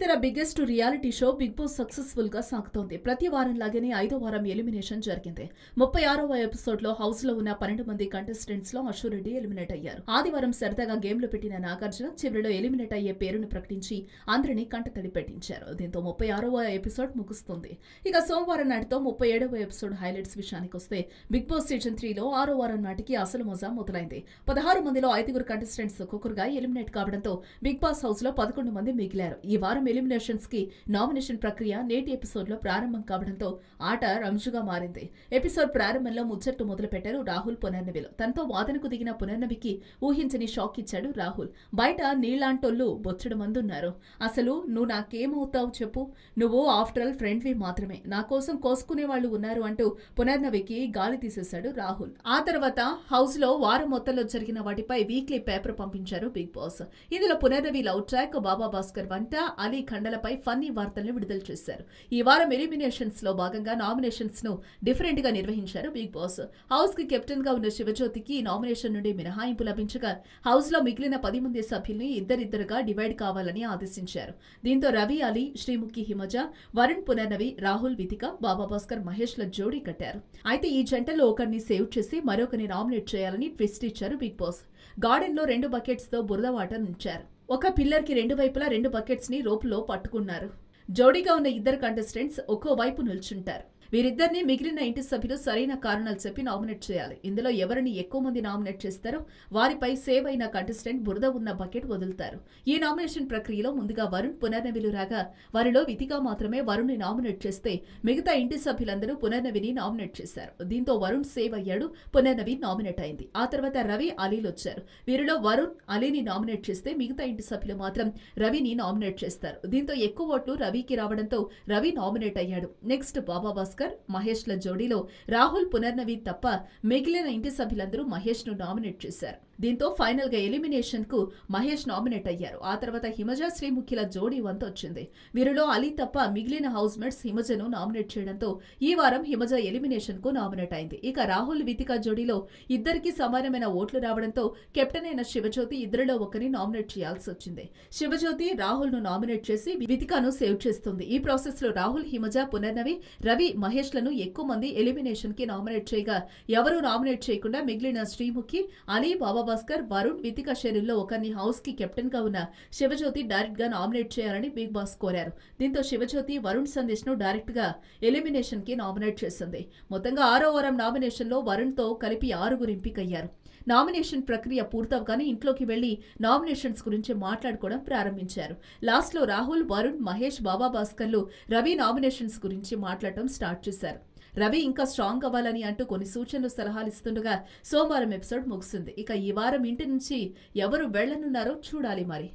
తెర biggest reality show Big Boss successful గా సాగుతోంది ప్రతి వారం లాగానే ఐదో వారం ఎలిమినేషన్ జరిగింది ముప్పై ఆరవ ఎపిసోడ్ లో హౌస్ లో ఉన్న పన్నెండు మంది కంటెస్టెంట్స్ లో అశురెడ్డి ఎలిమినేట్ అయ్యారు ఆదివారం సరదాగా గేమ్ లో పెట్టిన నాగార్జున చివరిలో ఎలిమినేట్ అయ్యే పేరును ప్రకటించి అందరినీ కంటతడి పెట్టించారు దీంతో ముప్పై ఆరవ ఎపిసోడ్ ముగుస్తుంది ఇక సోమవారం నాటితో ముప్పై ఏడవ ఎపిసోడ్ హైలైట్స్ విషయానికి వస్తే బిగ్ బాస్ సీజన్ త్రీలో ఆరో వారం నాటికి అసలు మజా మొదలైంది పదహారు మందిలో ఐదుగురు కంటెస్టెంట్స్ ఒక్కొక్కరుగా ఎలిమినేట్ కావడంతో బిగ్ బాస్ హౌస్ లో పదకొండు మంది మిగిలారు ఈ వారం ఎలిమినేషన్స్ కి నామినేషన్ ప్రక్రియ నేటి ఎపిసోడ్ లో ప్రారంభం కావడంతో ఆట రంజుగా మారింది ఎపిసోడ్ ప్రారంభంలో ముచ్చట్టు మొదలు పెట్టారు రాహుల్ పునర్నవిలో తనతో వాదనకు దిగిన పునర్నవికి ఊహించని షాక్ ఇచ్చాడు రాహుల్ బయట నీలాంటోళ్ళు బొచ్చడు మంది ఉన్నారు అసలు నువ్వు నాకేమవుతావు చెప్పు నువ్వు ఆఫ్టర్ ఆల్ ఫ్రెండ్వి మాత్రమే నా కోసం కోసుకునే వాళ్ళు ఉన్నారు అంటూ పునర్నవికి గాలి తీసేశాడు రాహుల్ ఆ తర్వాత హౌస్ లో వారం మొత్తంలో జరిగిన వాటిపై వీక్లీ పేపర్ పంపించారు బిగ్ బాస్ ఇందులో పునర్నవి లవ్ ట్రాక్ బాబా భాస్కర్ వంట అలీ ఖండలపై ఫన్నీ వార్తలను విడుదల చేశారు ఈ వారం ఎలిమినేషన్స్ లో భాగంగా నామినేషన్స్ ను డిఫరెంట్ గా నిర్వహించారు బిగ్ బాస్ హౌస్ కి కెప్టెన్ గా ఉన్న శివజ్యోతికి ఈ నామినేషన్ నుండి మినహాయింపు లభించగా హౌస్ లో మిగిలిన పది మంది సభ్యుల్ని ఇద్దరిద్దరుగా డివైడ్ కావాలని ఆదేశించారు దీంతో రవి అలీ శ్రీముఖి హిమజ వరుణ్ పునర్నవి రాహుల్ వితిక బాబా భాస్కర్ మహేష్ ల జోడీ కట్టారు అయితే ఈ జంటలో ఒకరిని సేవ్ చేసి మరొకరిని నామినేట్ చేయాలని ట్విస్ట్ ఇచ్చారు బిగ్ బాస్ గార్డెన్ లో రెండు బకెట్స్ తో బురద వాటర్ ఉంచారు ఒక పిల్లర్ కి రెండు వైపులా రెండు బకెట్స్ ని రోపులో పట్టుకున్నారు జోడీగా ఉన్న ఇద్దరు కంటెస్టెంట్స్ ఒక్కో వైపు నిల్చుంటారు వీరిద్దరిని మిగిలిన ఇంటి సభ్యులు సరైన కారణాలు చెప్పి నామినేట్ చేయాలి ఇందులో ఎవరిని ఎక్కువ మంది నామినేట్ చేస్తారో వారిపై సేవ్ అయిన కంటెస్టెంట్ బురద ఉన్న బకెట్ వదులుతారు ఈ నామినేషన్ ప్రక్రియలో ముందుగా వరుణ్ పునర్నవిలు రాగా వారిలో విధిగా మాత్రమే వరుణ్ని నామినేట్ చేస్తే మిగతా ఇంటి సభ్యులందరూ పునర్నవిని నామినేట్ చేశారు దీంతో వరుణ్ సేవ్ అయ్యాడు పునర్నవి నామినేట్ అయింది ఆ తర్వాత రవి అలీలు వచ్చారు వీరిలో వరుణ్ అలీని నామినేట్ చేస్తే మిగతా ఇంటి సభ్యులు మాత్రం రవిని నామినేట్ చేస్తారు దీంతో ఎక్కువ ఓట్లు రవికి రావడంతో రవి నామినేట్ అయ్యాడు నెక్స్ట్ బాబా భాస్కర్ మహేష్ ల జోడీలో రాహుల్ పునర్నవి తప్ప మిగిలిన ఇంటి సభ్యులందరూ మహేష్ ను నామినేట్ చేశారు దీంతో ఫైనల్ గా ఎలిమినేషన్ కు మహేష్ నామినేట్ అయ్యారు ఆ తర్వాత హిమజ శ్రీముఖిల జోడీ వంతు వచ్చింది వీరిలో అలీ తప్ప మిగిలిన హౌస్ మేట్స్ హిమజను నామినేట్ చేయడంతో ఈ వారం హిమజ ఎలిమినేషన్ కు నామినేట్ అయింది ఇక రాహుల్ వితిక జోడీలో ఇద్దరికి సమానమైన ఓట్లు రావడంతో కెప్టెన్ అయిన శివజ్యోతి ఇద్దరిలో ఒకరిని నామినేట్ చేయాల్సి వచ్చింది శివజ్యోతి రాహుల్ ను నామినేట్ చేసి వితికను సేవ్ చేస్తుంది ఈ ప్రాసెస్ లో రాహుల్ హిమజ పునర్నవి రవి మహేష్ లను ఎక్కువ మంది ఎలిమినేషన్ కి నామినేట్ చేయగా ఎవరూ నామినేట్ చేయకుండా మిగిలిన శ్రీముఖి అలీ బాబా భాస్కర్ వరుణ్ వితిక షెరీల్లో ఒకరిని హౌస్ కి కెప్టెన్ గా ఉన్న శివజ్యోతి డైరెక్ట్ గా నామినేట్ చేయాలని బిగ్ బాస్ కోరారు దీంతో శివజ్యోతి వరుణ్ సందేశ్ ను డైరెక్ట్ గా ఎలిమినేషన్ కి నామినేట్ చేసింది మొత్తంగా ఆరో వారం నామినేషన్ లో వరుణ్ తో కలిపి ఆరుగురు ఎంపికయ్యారు నామినేషన్ ప్రక్రియ పూర్తవగానే ఇంట్లోకి వెళ్లి నామినేషన్స్ గురించి మాట్లాడుకోవడం ప్రారంభించారు లాస్ట్ లో రాహుల్ వరుణ్ మహేష్ బాబా భాస్కర్లు రవి నామినేషన్స్ గురించి మాట్లాడటం స్టార్ట్ చేశారు రవి ఇంకా స్ట్రాంగ్ అవ్వాలని అంటూ కొన్ని సూచనలు సలహాలు ఇస్తుండగా సోమవారం ఎపిసోడ్ ముగిసింది ఇక ఈ వారం ఇంటి నుంచి ఎవరు వెళ్లనున్నారో చూడాలి మరి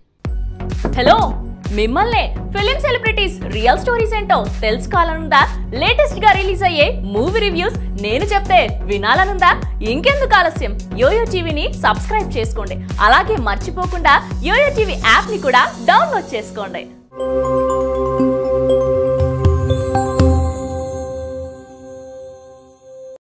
హలో మిమ్మల్నే ఫిలిం సెలబ్రిటీస్ రియల్ స్టోరీస్ ఏంటో తెలుసుకోవాలనుందా లేటెస్ట్ గా రిలీజ్ అయ్యే మూవీ రివ్యూస్ నేను చెప్తే వినాలనుందా ఇంకెందుకు ఆలస్యం యోయో టీవీని సబ్స్క్రైబ్ చేసుకోండి అలాగే మర్చిపోకుండా యోయో టీవీ యాప్ ని కూడా డౌన్లోడ్ చేసుకోండి